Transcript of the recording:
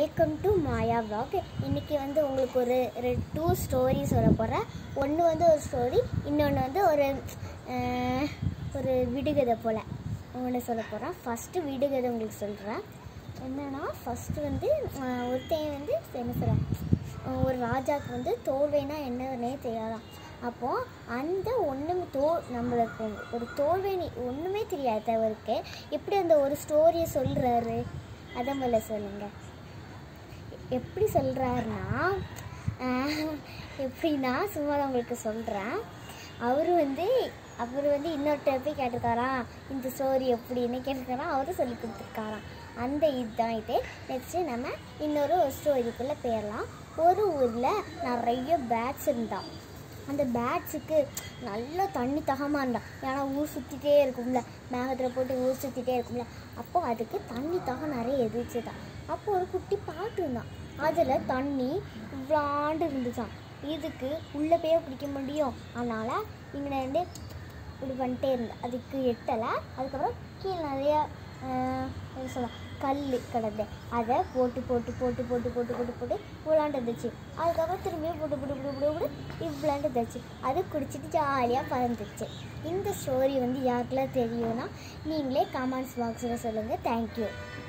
welcome to Maya vlog இன்னைக்கு வந்து உங்களுக்கு ஒரு ஒரு டூ ஸ்டோரி சொல்ல போகிறேன் ஒன்று வந்து ஒரு ஸ்டோரி இன்னொன்று வந்து ஒரு அஹ், ஒரு விடுகதை போல் ஒன்று சொல்ல போகிறேன் ஃபஸ்ட்டு விடுகதை உங்களுக்கு சொல்கிறேன் என்னன்னா ஃபஸ்ட்டு வந்து அஹ், ஒருத்தன் வந்து என்ன சொல்கிறேன் ஒரு ராஜாவுக்கு வந்து தோல்வைனா என்னன்னே தெரியாதாம் அப்போது அந்த ஒன்றும் தோ நம்மளுக்கு ஒரு தோல்வேனி ஒன்றுமே தெரியாதவருக்கு எப்படி அந்த ஒரு ஸ்டோரியை சொல்கிறாரு அதை முதல்ல சொல்லுங்கள் எப்படி சொல்கிறாருன்னா எப்படின்னா சும்மா தான் உங்களுக்கு சொல்கிறேன் அவர் வந்து அவர் வந்து இன்னொருத்தர் போய் கேட்டிருக்காராம் இந்த ஸ்டோரி எப்படின்னு கேட்டிருக்காராம் அவரும் சொல்லி கொடுத்துருக்காராம் அந்த இதுதான் இது நெக்ஸ்ட்டு நம்ம இன்னொரு ஒரு ஸ்டோரிக்குள்ளே போயிடலாம் ஒரு ஊரில் நிறைய பேட்ஸ் இருந்தான் அந்த பேட்ஸுக்கு நல்லா தண்ணி தகமாக இருந்தான் ஏன்னா ஊர் சுற்றிட்டே இருக்கும்ல மேகத்தில் போட்டு ஊர் சுற்றிட்டே இருக்கும்ல அப்போ அதுக்கு தண்ணி தாகம் நிறைய எதிர்த்துதான் அப்போ ஒரு குட்டி பாட்டு இருந்தான் அதில் தண்ணி இவ்வளாண்டு இருந்துச்சான் இதுக்கு உள்ளே போய் குடிக்க முடியும் அதனால் இங்கே வந்து இப்படி பண்ணிட்டே இருந்தேன் அதுக்கு எட்டலை அதுக்கப்புறம் கீழே நிறைய ஆஹ், என்ன சொல்லலாம் கல் கிடந்து அதை போட்டு போட்டு போட்டு போட்டு போட்டு போட்டு போட்டு இவ்வளாண்டு இருந்துச்சு அதுக்கப்புறம் திரும்பியும் போட்டு போட்டு போட்டு போட்டு போட்டு இவ்வளாண்டு இருந்துச்சு அது குடிச்சிட்டு ஜாலியாக பறந்துச்சு இந்த ஸ்டோரி வந்து யாருக்கெல்லாம் தெரியும்னா நீங்களே கமெண்ட்ஸ் பாக்ஸில் சொல்லுங்கள் தேங்க்யூ